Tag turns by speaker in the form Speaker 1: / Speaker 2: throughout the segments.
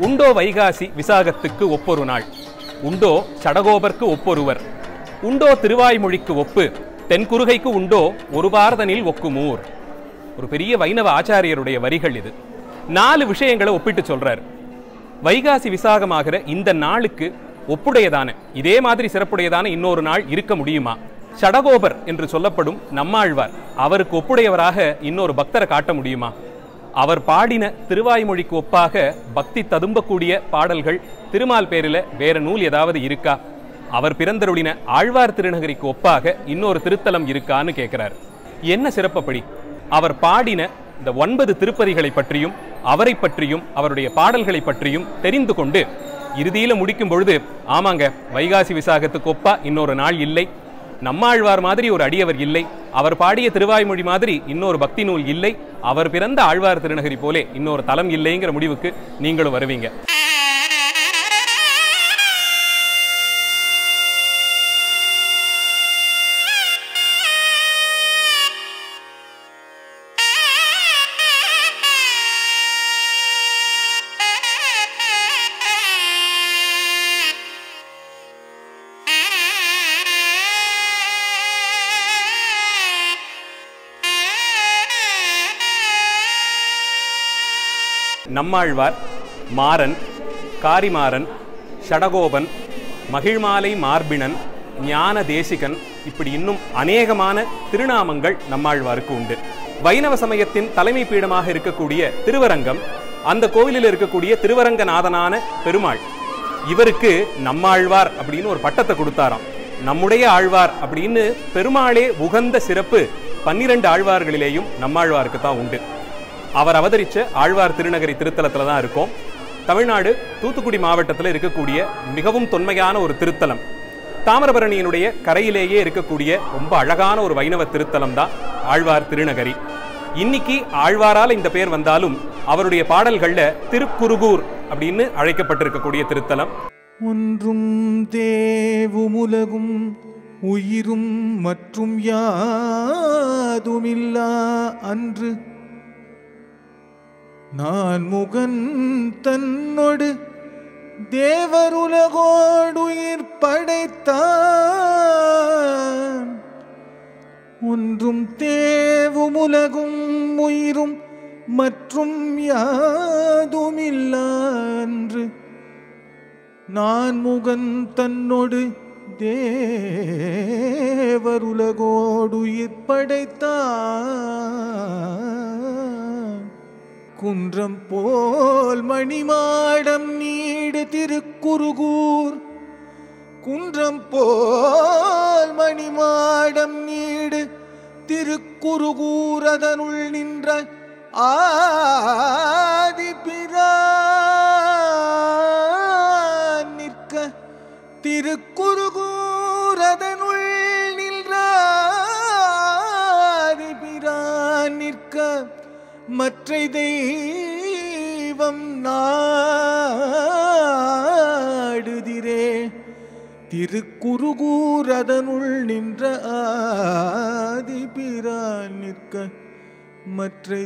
Speaker 1: உண்டோ வைகாசி விசாகத்துக்கு ஒப்பொரு நாள் உண்டோ சடகோபர்க்கு ஒப்பொருவர் உண்டோ திருவாய்மொழிக்கு ஒப்பு தென்குருகைக்கு உண்டோ ஒரு பாரதனில் ஒக்குமூர் ஒரு பெரிய வைணவ ஆச்சாரியருடைய வரிகள் இது நாலு விஷயங்களை ஒப்பிட்டு சொல்றார் வைகாசி விசாகமாகிற இந்த நாளுக்கு ஒப்புடையதான இதே மாதிரி சிறப்புடையதான இன்னொரு நாள் இருக்க முடியுமா சடகோபர் என்று சொல்லப்படும் நம்மாழ்வார் அவருக்கு ஒப்புடையவராக இன்னொரு பக்தரை காட்ட முடியுமா அவர் பாடின திருவாய்மொழிக்கு ஒப்பாக பக்தி ததும்பக்கூடிய பாடல்கள் திருமால் பேரில் வேற நூல் ஏதாவது இருக்கா அவர் பிறந்தருளின ஆழ்வார் திருநகரிக்கு ஒப்பாக இன்னொரு திருத்தலம் இருக்கான்னு கேட்கிறார் என்ன சிறப்பப்படி அவர் பாடின இந்த ஒன்பது திருப்பதிகளை பற்றியும் அவரை பற்றியும் அவருடைய பாடல்களை பற்றியும் தெரிந்து கொண்டு இறுதியில முடிக்கும் பொழுது ஆமாங்க வைகாசி விசாகத்துக்கு ஒப்பா இன்னொரு நாள் இல்லை நம்மாழ்வார் மாதிரி ஒரு அடியவர் இல்லை அவர் பாடிய திருவாய்மொழி மாதிரி இன்னொரு பக்தி நூல் இல்லை அவர் பிறந்த ஆழ்வார் திருநகரி போலே இன்னொரு தலம் இல்லைங்கிற முடிவுக்கு நீங்களும் வருவீங்க நம்மாழ்வார் மாறன் காரிமாறன் ஷடகோபன் மகிழ்மாலை மார்பிணன் ஞான தேசிகன் இப்படி இன்னும் அநேகமான திருநாமங்கள் நம்மாழ்வாருக்கு உண்டு வைணவ சமயத்தின் தலைமை பீடமாக இருக்கக்கூடிய திருவரங்கம் அந்த கோவிலில் இருக்கக்கூடிய திருவரங்கநாதனான பெருமாள் இவருக்கு நம்மாழ்வார் அப்படின்னு ஒரு பட்டத்தை கொடுத்தாராம் நம்முடைய ஆழ்வார் அப்படின்னு பெருமாளே உகந்த சிறப்பு பன்னிரண்டு ஆழ்வார்களிலேயும் நம்மாழ்வாருக்கு தான் உண்டு அவர் அவதரிச்ச ஆழ்வார் திருநகரி திருத்தலத்துல தான் இருக்கோம் தமிழ்நாடு தூத்துக்குடி மாவட்டத்தில் இருக்கக்கூடிய மிகவும் தொன்மையான ஒரு திருத்தலம் தாமிரபரணியினுடைய கரையிலேயே இருக்கக்கூடிய ரொம்ப அழகான ஒரு வைணவ திருத்தலம் தான் ஆழ்வார் திருநகரி இன்னைக்கு ஆழ்வாரால் இந்த பேர் வந்தாலும் அவருடைய பாடல்கள்ல திருக்குருகூர் அப்படின்னு அழைக்கப்பட்டிருக்கக்கூடிய திருத்தலம்
Speaker 2: ஒன்றும் தேவுமுலகும் உயிரும் மற்றும் யாதுமில்லா அன்று நான் முகன் தன்னொடு தேவருலகோடுயிர் படைத்தான் ஒன்றும் தேவுமுலகும் உயிரும் மற்றும் யாதுமில்லா அன்று நான் முகன் தன்னொடு தேவருலகோடுயிர் படைத்தான் குன்றம் போல் மணிமாடம் நீடு திருக்குருகூர் குன்றம் போல் மணிமாடம் நீடு திருக்குருகூர் அதனுள் நின்ற ஆதிபிரான் நிற்க திருக்குருகூர் அதனுள் நின்ற ஆதிபிரான் நிற்க மற்றை தெய்வம் நாடுதிரே திருக்குருகூர் அதனுள் நின்ற ஆதிபிரான் நிற்க மற்றை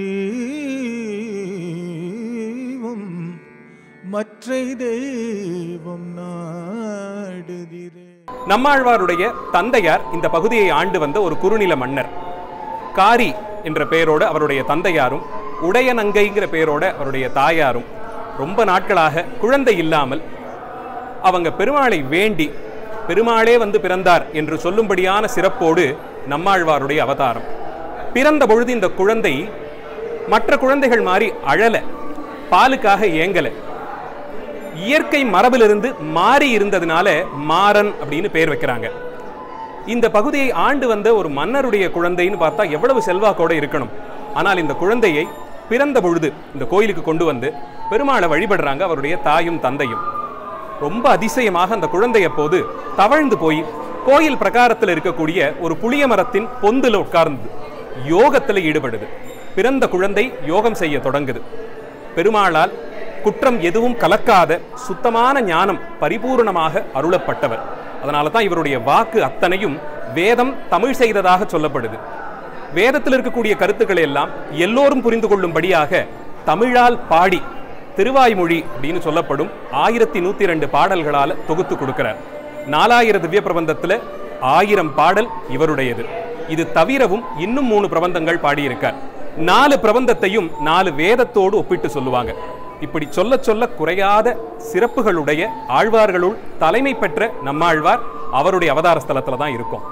Speaker 2: தெய்வம் மற்றை தெய்வம் நாடுதிரே
Speaker 1: நம்மாழ்வாருடைய தந்தையார் இந்த பகுதியை ஆண்டு வந்த ஒரு குறுநில மன்னர் காரி என்ற பெயரோடு அவருடைய தந்தையாரும் உடையநங்கைங்கிற பெயரோட அவருடைய தாயாரும் ரொம்ப நாட்களாக குழந்தை இல்லாமல் அவங்க பெருமாளை வேண்டி பெருமாளே வந்து பிறந்தார் என்று சொல்லும்படியான சிறப்போடு நம்மாழ்வாருடைய அவதாரம் பிறந்த பொழுது இந்த குழந்தை மற்ற குழந்தைகள் மாதிரி அழல பாலுக்காக ஏங்கல இயற்கை மரபிலிருந்து மாறி இருந்ததுனால மாறன் அப்படின்னு பேர் வைக்கிறாங்க இந்த பகுதியை ஆண்டு வந்த ஒரு மன்னருடைய குழந்தைன்னு பார்த்தா எவ்வளவு செல்வாக்கோட இருக்கணும் ஆனால் இந்த குழந்தையை பிறந்த பொழுது இந்த கோயிலுக்கு கொண்டு வந்து பெருமாளை வழிபடுறாங்க அவருடைய தாயும் தந்தையும் ரொம்ப அதிசயமாக அந்த குழந்தை அப்போது தவழ்ந்து போய் கோயில் பிரகாரத்தில் இருக்கக்கூடிய ஒரு புளிய மரத்தின் பொந்துல உட்கார்ந்து யோகத்தில் ஈடுபடுது பிறந்த குழந்தை யோகம் செய்ய தொடங்குது பெருமாளால் குற்றம் எதுவும் கலக்காத சுத்தமான ஞானம் பரிபூர்ணமாக அருளப்பட்டவர் அதனால தான் இவருடைய வாக்கு அத்தனையும் வேதம் தமிழ் செய்ததாக சொல்லப்படுது வேதத்தில் இருக்கக்கூடிய கருத்துக்களை எல்லாம் எல்லோரும் புரிந்து கொள்ளும்படியாக தமிழால் பாடி திருவாய்மொழி அப்படின்னு சொல்லப்படும் ஆயிரத்தி நூத்தி ரெண்டு பாடல்களால தொகுத்து கொடுக்கிறார் நாலாயிரம் திவ்ய பிரபந்தத்துல ஆயிரம் பாடல் இவருடையது இது தவிரவும் இன்னும் மூணு பிரபந்தங்கள் பாடியிருக்கார் நாலு பிரபந்தத்தையும் நாலு வேதத்தோடு ஒப்பிட்டு சொல்லுவாங்க இப்படி சொல்ல சொல்ல குறையாத சிறப்புகளுடைய ஆழ்வார்களுள் தலைமை பெற்ற நம்மாழ்வார் அவருடைய அவதார ஸ்தலத்துல தான் இருக்கும்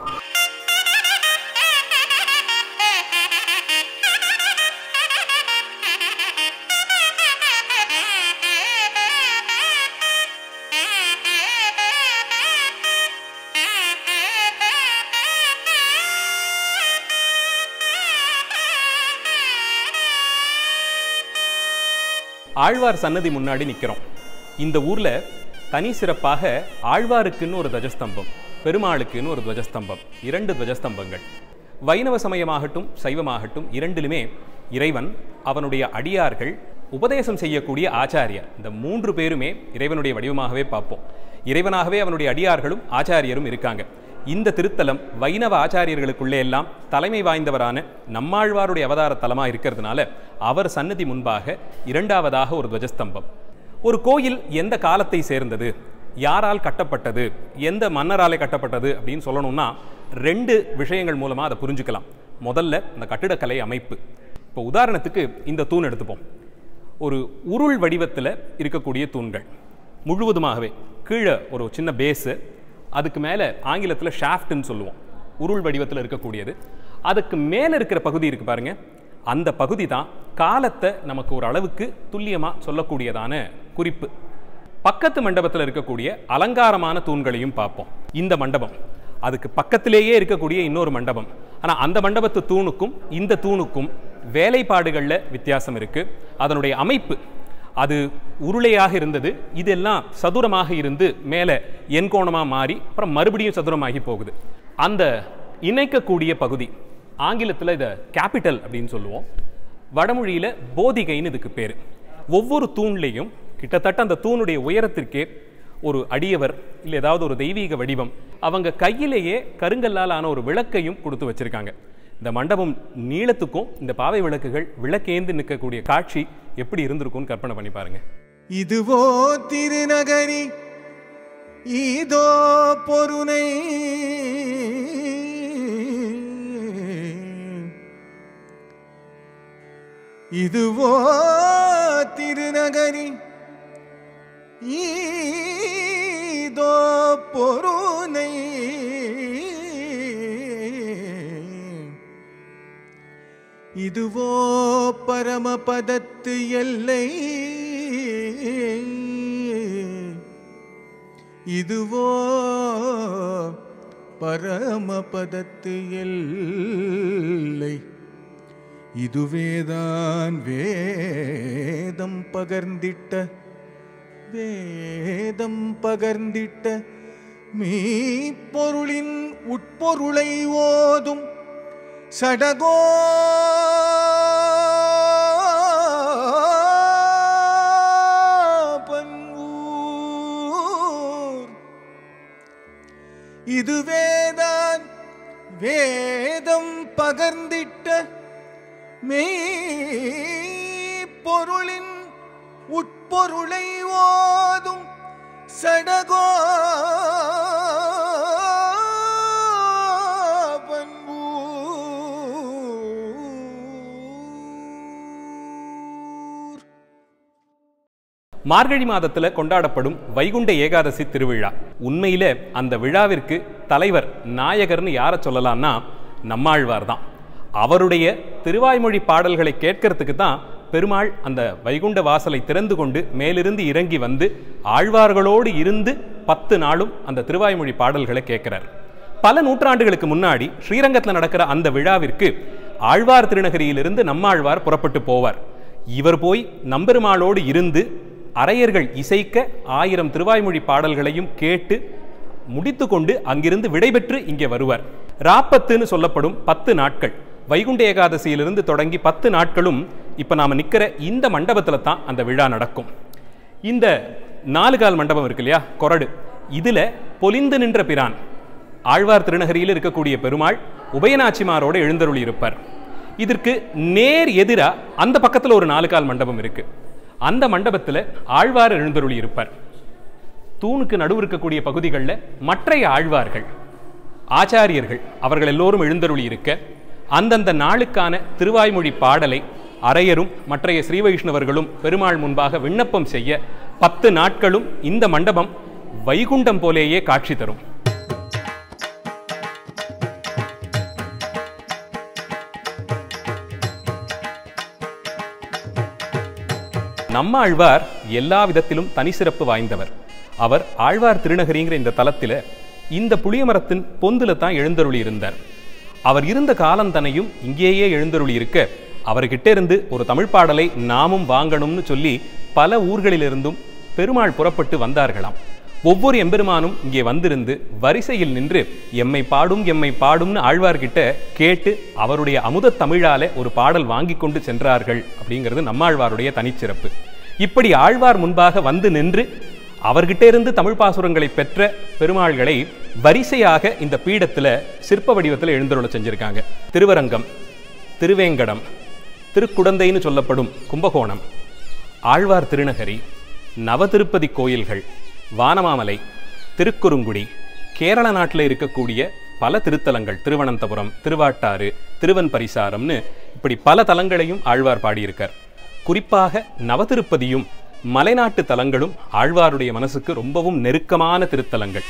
Speaker 1: ஆழ்வார் சன்னதி முன்னாடி நிக்கிறோம் இந்த ஊர்ல தனி சிறப்பாக ஆழ்வாருக்குன்னு ஒரு துவஜஸ்தம்பம் பெருமாளுக்குன்னு ஒரு துவஜஸ்தம்பம் இரண்டு துவஜஸ்தம்பங்கள் வைணவ சமயமாகட்டும் சைவமாகட்டும் இரண்டிலுமே இறைவன் அவனுடைய அடியார்கள் உபதேசம் செய்யக்கூடிய ஆச்சாரியர் இந்த மூன்று பேருமே இறைவனுடைய வடிவமாகவே பார்ப்போம் இறைவனாகவே அவனுடைய அடியார்களும் ஆச்சாரியரும் இருக்காங்க இந்த திருத்தலம் வைணவ ஆச்சாரியர்களுக்குள்ளே எல்லாம் தலைமை வாய்ந்தவரான நம்மாழ்வாருடைய அவதார தலமா இருக்கிறதுனால அவர் சன்னதி முன்பாக இரண்டாவதாக ஒரு துவஜஸ்தம்பம் ஒரு கோயில் எந்த காலத்தை சேர்ந்தது யாரால் கட்டப்பட்டது எந்த மன்னராலே கட்டப்பட்டது அப்படின்னு சொல்லணும்னா ரெண்டு விஷயங்கள் மூலமா அதை புரிஞ்சுக்கலாம் முதல்ல இந்த கட்டிடக்கலை அமைப்பு இப்போ உதாரணத்துக்கு இந்த தூண் எடுத்துப்போம் ஒரு உருள் வடிவத்தில் இருக்கக்கூடிய தூண்கள் முழுவதுமாகவே கீழே ஒரு சின்ன பேஸு அதுக்கு மேலே ஆங்கிலத்தில் ஷாஃப்ட்னு சொல்லுவோம் உருள் வடிவத்தில் இருக்கக்கூடியது அதுக்கு மேலே இருக்கிற பகுதி இருக்கு பாருங்க அந்த பகுதி தான் காலத்தை நமக்கு ஒரு அளவுக்கு துல்லியமாக சொல்லக்கூடியதான குறிப்பு பக்கத்து மண்டபத்தில் இருக்கக்கூடிய அலங்காரமான தூண்களையும் பார்ப்போம் இந்த மண்டபம் அதுக்கு பக்கத்திலேயே இருக்கக்கூடிய இன்னொரு மண்டபம் ஆனால் அந்த மண்டபத்து தூணுக்கும் இந்த தூணுக்கும் வேலைப்பாடுகளில் வித்தியாசம் இருக்கு அதனுடைய அமைப்பு அது உருளையாக இருந்தது இதெல்லாம் சதுரமாக இருந்து மேலே எண்கோணமாக மாறி அப்புறம் மறுபடியும் சதுரமாகி போகுது அந்த இணைக்கக்கூடிய பகுதி ஆங்கிலத்தில் இதை கேபிட்டல் அப்படின்னு சொல்லுவோம் வடமொழியில் போதிகைன்னு இதுக்கு பேர் ஒவ்வொரு தூண்லேயும் கிட்டத்தட்ட அந்த தூணுடைய உயரத்திற்கே ஒரு அடியவர் இல்லை ஏதாவது ஒரு தெய்வீக வடிவம் அவங்க கையிலேயே கருங்கல்லால் ஆன ஒரு விளக்கையும் கொடுத்து வச்சிருக்காங்க இந்த மண்டபம் நீளத்துக்கும் இந்த பாவை விளக்குகள் விளக்கேந்து நிற்கக்கூடிய காட்சி எப்படி இருந்திருக்கும்னு கற்பனை பண்ணி பாருங்க
Speaker 2: இதுவோ திருநகரி இதோ பொருணை இதுவோ திருநகரி இதோ பொருணை இதுவோ பரமபதத்து எல்லை இதுவோ பரமபதத்து எல்லை இதுவேதான் வேதம் பகர்ந்திட்ட வேதம் பகர்ந்திட்ட மீ பொருளின் உட்பொருளை ஓதும் சடகோ பன்வூர் இதுவேதான் வேதம் பகர்ந்திட்ட மெய் பொருளின் உட்பொருளை ஓதும் சடகோ பன்வூர்
Speaker 1: மார்கழி மாதத்துல கொண்டாடப்படும் வைகுண்ட ஏகாதசி திருவிழா உண்மையில அந்த விழாவிற்கு தலைவர் நாயகர்னு யாரை சொல்லலாம்னா நம்மாழ்வார் தான் அவருடைய திருவாய்மொழி பாடல்களை கேட்கறதுக்கு தான் பெருமாள் அந்த வைகுண்ட வாசலை திறந்து கொண்டு மேலிருந்து இறங்கி வந்து ஆழ்வார்களோடு இருந்து பத்து நாளும் அந்த திருவாய்மொழி பாடல்களை கேட்கிறார் பல நூற்றாண்டுகளுக்கு முன்னாடி ஸ்ரீரங்கத்தில் நடக்கிற அந்த விழாவிற்கு ஆழ்வார் திருநகரியிலிருந்து நம்மாழ்வார் புறப்பட்டு போவார் இவர் போய் நம்பெருமாளோடு இருந்து அரையர்கள் இசைக்க ஆயிரம் திருவாய்மொழி பாடல்களையும் கேட்டு முடித்துக்கொண்டு அங்கிருந்து விடைபெற்று இங்கே வருவார் ராப்பத்துன்னு சொல்லப்படும் பத்து நாட்கள் வைகுண்ட ஏகாதசியிலிருந்து தொடங்கி பத்து நாட்களும் இப்போ நாம நிற்கிற இந்த மண்டபத்தில் தான் அந்த விழா நடக்கும் இந்த நாலு கால் மண்டபம் இருக்கு இல்லையா கொரடு இதுல பொலிந்து நின்ற பிரான் ஆழ்வார் திருநகரியில் இருக்கக்கூடிய பெருமாள் உபயநாச்சிமாரோடு எழுந்தருளி இருப்பார் இதற்கு நேர் எதிரா அந்த பக்கத்துல ஒரு நாலு கால் மண்டபம் இருக்கு அந்த மண்டபத்தில் ஆழ்வார் எழுந்தருளி இருப்பார் தூணுக்கு நடுவு இருக்கக்கூடிய பகுதிகளில் மற்றைய ஆழ்வார்கள் ஆச்சாரியர்கள் அவர்கள் எல்லோரும் எழுந்தருளி இருக்க அந்தந்த நாளுக்கான திருவாய்மொழி பாடலை அரையரும் மற்றைய ஸ்ரீ வைஷ்ணவர்களும் பெருமாள் முன்பாக விண்ணப்பம் செய்ய பத்து நாட்களும் இந்த மண்டபம் வைகுண்டம் போலேயே காட்சி தரும் நம்ம ஆழ்வார் எல்லா விதத்திலும் தனி சிறப்பு வாய்ந்தவர் அவர் ஆழ்வார் திருநகரிங்கிற இந்த தலத்தில் இந்த புளிய மரத்தின் பொந்துல தான் எழுந்தருளி இருந்தார் அவர் இருந்த காலம் தனையும் இங்கேயே எழுந்தருளி இருக்க அவர்கிட்ட இருந்து ஒரு தமிழ் பாடலை நாமும் வாங்கணும்னு சொல்லி பல ஊர்களிலிருந்தும் பெருமாள் புறப்பட்டு வந்தார்களாம் ஒவ்வொரு எம்பெருமானும் இங்கே வந்திருந்து வரிசையில் நின்று எம்மை பாடும் எம்மை பாடும்னு ஆழ்வார்கிட்ட கேட்டு அவருடைய அமுத தமிழாலே ஒரு பாடல் வாங்கி கொண்டு சென்றார்கள் அப்படிங்கிறது நம்மாழ்வாருடைய தனிச்சிறப்பு இப்படி ஆழ்வார் முன்பாக வந்து நின்று அவர்கிட்ட இருந்து தமிழ் பாசுரங்களை பெற்ற பெருமாள்களை வரிசையாக இந்த பீடத்தில் சிற்ப வடிவத்தில் எழுந்தருள செஞ்சிருக்காங்க திருவரங்கம் திருவேங்கடம் திருக்குடந்தைன்னு சொல்லப்படும் கும்பகோணம் ஆழ்வார் திருநகரி நவதிருப்பதி கோயில்கள் வானமாமலை திருக்குறுங்குடி கேரள நாட்டில் இருக்கக்கூடிய பல திருத்தலங்கள் திருவனந்தபுரம் திருவாட்டாறு திருவன்பரிசாரம்னு இப்படி பல தலங்களையும் ஆழ்வார் பாடியிருக்கார் குறிப்பாக நவதிருப்பதியும் மலைநாட்டு தலங்களும் ஆழ்வாருடைய மனசுக்கு ரொம்பவும் நெருக்கமான திருத்தலங்கள்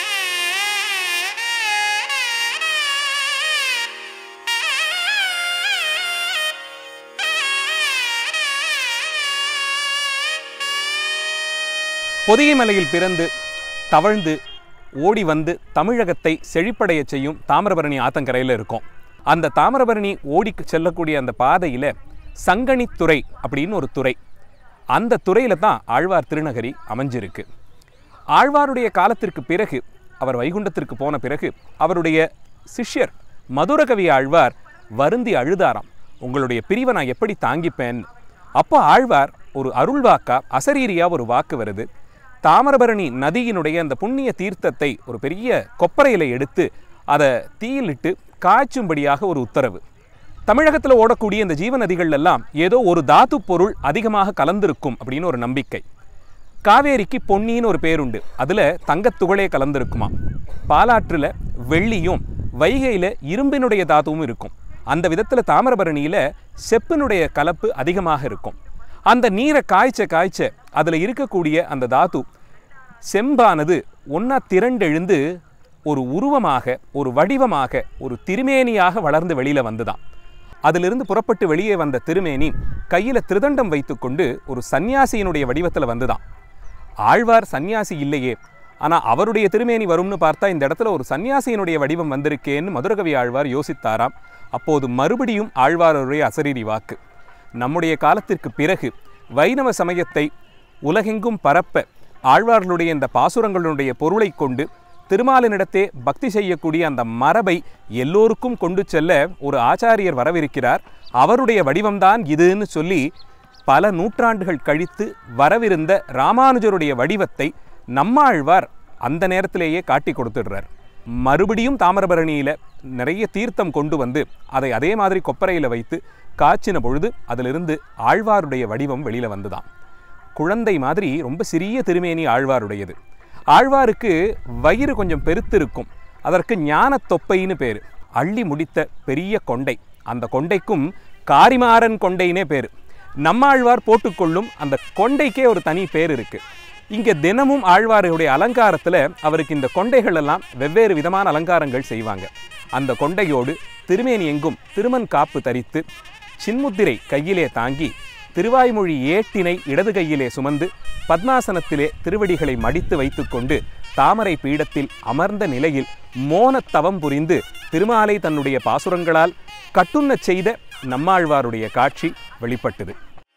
Speaker 1: பொதிகை மலையில் பிறந்து தவழ்ந்து ஓடி வந்து தமிழகத்தை செழிப்படைய செய்யும் தாமிரபரணி ஆத்தங்கரையில் இருக்கும் அந்த தாமிரபரணி ஓடி செல்லக்கூடிய அந்த பாதையில் சங்கணித்துறை அப்படின்னு ஒரு துறை அந்த துறையில் தான் ஆழ்வார் திருநகரி அமைஞ்சிருக்கு ஆழ்வாருடைய காலத்திற்கு பிறகு அவர் வைகுண்டத்திற்கு போன பிறகு அவருடைய சிஷ்யர் மதுரகவி ஆழ்வார் வருந்தி அழுதாராம் உங்களுடைய பிரிவை நான் எப்படி தாங்கிப்பேன் அப்போ ஆழ்வார் ஒரு அருள்வாக்கா அசரீரியா ஒரு வாக்கு வருது தாமிரபரணி நதியினுடைய அந்த புண்ணிய தீர்த்தத்தை ஒரு பெரிய கொப்பரையில எடுத்து அதை தீயிலிட்டு காய்ச்சும்படியாக ஒரு உத்தரவு தமிழகத்தில் ஓடக்கூடிய இந்த ஜீவ நதிகள் எல்லாம் ஏதோ ஒரு தாத்து பொருள் அதிகமாக கலந்திருக்கும் அப்படின்னு ஒரு நம்பிக்கை காவேரிக்கு பொன்னின்னு ஒரு பேருண்டு அதில் தங்கத்துகளே கலந்திருக்குமா பாலாற்றில் வெள்ளியும் வைகையில் இரும்பினுடைய தாத்துவும் இருக்கும் அந்த விதத்தில் தாமிரபரணியில் செப்பினுடைய கலப்பு அதிகமாக இருக்கும் அந்த நீரை காய்ச்ச காய்ச்ச அதில் இருக்கக்கூடிய அந்த தாத்து செம்பானது ஒன்றா திரண்டெழுந்து ஒரு உருவமாக ஒரு வடிவமாக ஒரு திருமேனியாக வளர்ந்து வெளியில் வந்துதான் அதிலிருந்து புறப்பட்டு வெளியே வந்த திருமேனி கையில் திருதண்டம் வைத்துக்கொண்டு ஒரு சந்நியாசியினுடைய வடிவத்தில் வந்துதான் ஆழ்வார் சந்நியாசி இல்லையே ஆனால் அவருடைய திருமேனி வரும்னு பார்த்தா இந்த இடத்துல ஒரு சந்நியாசியினுடைய வடிவம் வந்திருக்கேன்னு மதுரகவி ஆழ்வார் யோசித்தாராம் அப்போது மறுபடியும் ஆழ்வாருடைய அசரீரி வாக்கு நம்முடைய காலத்திற்கு பிறகு வைணவ சமயத்தை உலகெங்கும் பரப்ப ஆழ்வார்களுடைய இந்த பாசுரங்களுடைய பொருளை கொண்டு திருமாலினிடத்தே பக்தி செய்யக்கூடிய அந்த மரபை எல்லோருக்கும் கொண்டு செல்ல ஒரு ஆச்சாரியர் வரவிருக்கிறார் அவருடைய வடிவம்தான் இதுன்னு சொல்லி பல நூற்றாண்டுகள் கழித்து வரவிருந்த ராமானுஜருடைய வடிவத்தை நம்மாழ்வார் அந்த நேரத்திலேயே காட்டி கொடுத்துடுறார் மறுபடியும் தாமிரபரணியில் நிறைய தீர்த்தம் கொண்டு வந்து அதை அதே மாதிரி கொப்பரையில் வைத்து காய்ச்சின பொழுது அதிலிருந்து ஆழ்வாருடைய வடிவம் வெளியில் வந்துதான் குழந்தை மாதிரி ரொம்ப சிறிய திருமேனி ஆழ்வாருடையது ஆழ்வாருக்கு வயிறு கொஞ்சம் பெருத்து இருக்கும் அதற்கு ஞான தொப்பைன்னு பேர் அள்ளி முடித்த பெரிய கொண்டை அந்த கொண்டைக்கும் காரிமாறன் கொண்டைனே பேர் நம்மாழ்வார் போட்டுக்கொள்ளும் அந்த கொண்டைக்கே ஒரு தனி பேர் இருக்கு இங்கே தினமும் ஆழ்வாருடைய அலங்காரத்தில் அவருக்கு இந்த கொண்டைகள் எல்லாம் வெவ்வேறு விதமான அலங்காரங்கள் செய்வாங்க அந்த கொண்டையோடு திருமேனி எங்கும் திருமன் காப்பு தரித்து சின்முத்திரை கையிலே தாங்கி திருவாய்மொழி ஏட்டினை இடது கையிலே சுமந்து பத்மாசனத்திலே திருவடிகளை மடித்து வைத்துக்கொண்டு தாமரை பீடத்தில் அமர்ந்த நிலையில் மோனத் தவம் புரிந்து திருமாலை தன்னுடைய பாசுரங்களால் கட்டுண்ணச் செய்த நம்மாழ்வாருடைய காட்சி வெளிப்பட்டது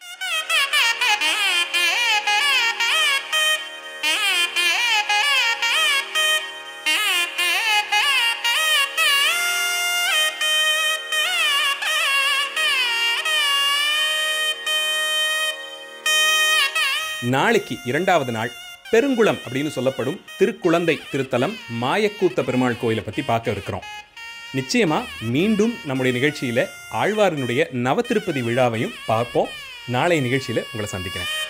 Speaker 1: நாளைக்கு இரண்டாவது நாள் பெருங்குளம் அப்படின்னு சொல்லப்படும் திருக்குழந்தை திருத்தலம் மாயக்கூத்த பெருமாள் கோயிலை பற்றி பார்க்க இருக்கிறோம் நிச்சயமா மீண்டும் நம்முடைய நிகழ்ச்சியில ஆழ்வாரினுடைய நவ திருப்பதி விழாவையும் பார்ப்போம் நாளைய நிகழ்ச்சியில உங்களை சந்திக்கிறேன்